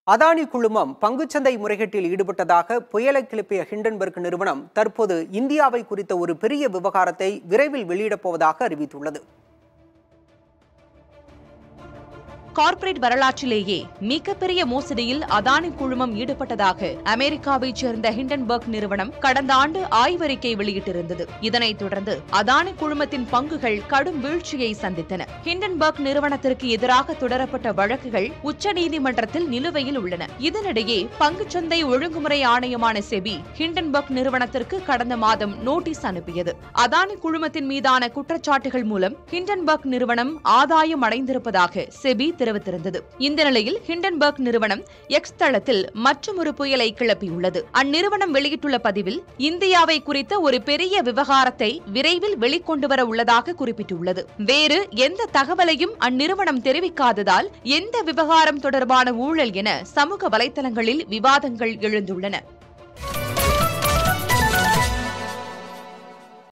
அதானி குழுமம் பங்குச்சந்தை முறைகேட்டில் ஈடுபட்டதாக புயலை கிளப்பிய ஹிண்டன்பர்க் நிறுவனம் தற்போது இந்தியாவை குறித்த ஒரு பெரிய விவகாரத்தை விரைவில் வெளியிடப் போவதாக அறிவித்துள்ளது கார்ப்பரேட் வரலாற்றிலேயே மிகப்பெரிய மோசடியில் அதானி குழுமம் ஈடுபட்டதாக அமெரிக்காவைச் சேர்ந்த ஹிண்டன்பர்க் நிறுவனம் கடந்த ஆண்டு ஆய்வறிக்கை வெளியிட்டிருந்தது இதனைத் தொடர்ந்து அதானி குழுமத்தின் பங்குகள் கடும் வீழ்ச்சியை சந்தித்தன ஹிண்டன்பர்க் நிறுவனத்திற்கு எதிராக தொடரப்பட்ட வழக்குகள் உச்சநீதிமன்றத்தில் நிலுவையில் உள்ளன இதனிடையே பங்குச்சந்தை ஒழுங்குமுறை ஆணையமான செபி ஹிண்டன்பர்க் நிறுவனத்திற்கு கடந்த மாதம் நோட்டீஸ் அனுப்பியது அதானி குழுமத்தின் மீதான குற்றச்சாட்டுகள் மூலம் ஹிண்டன்பர்க் நிறுவனம் ஆதாயம் அடைந்திருப்பதாக செபி தெரிவித்திருந்தது இந்த நிலையில் ஹிண்டன்பர்க் நிறுவனம் எக்ஸ் தளத்தில் மற்றொரு புயலை கிளப்பியுள்ளது அந்நிறுவனம் வெளியிட்டுள்ள பதிவில் இந்தியாவை குறித்த ஒரு பெரிய விவகாரத்தை விரைவில் வெளிக்கொண்டுவர உள்ளதாக குறிப்பிட்டுள்ளது வேறு எந்த தகவலையும் அந்நிறுவனம் தெரிவிக்காததால் எந்த விவகாரம் தொடர்பான ஊழல் என சமூக வலைதளங்களில் விவாதங்கள் எழுந்துள்ளன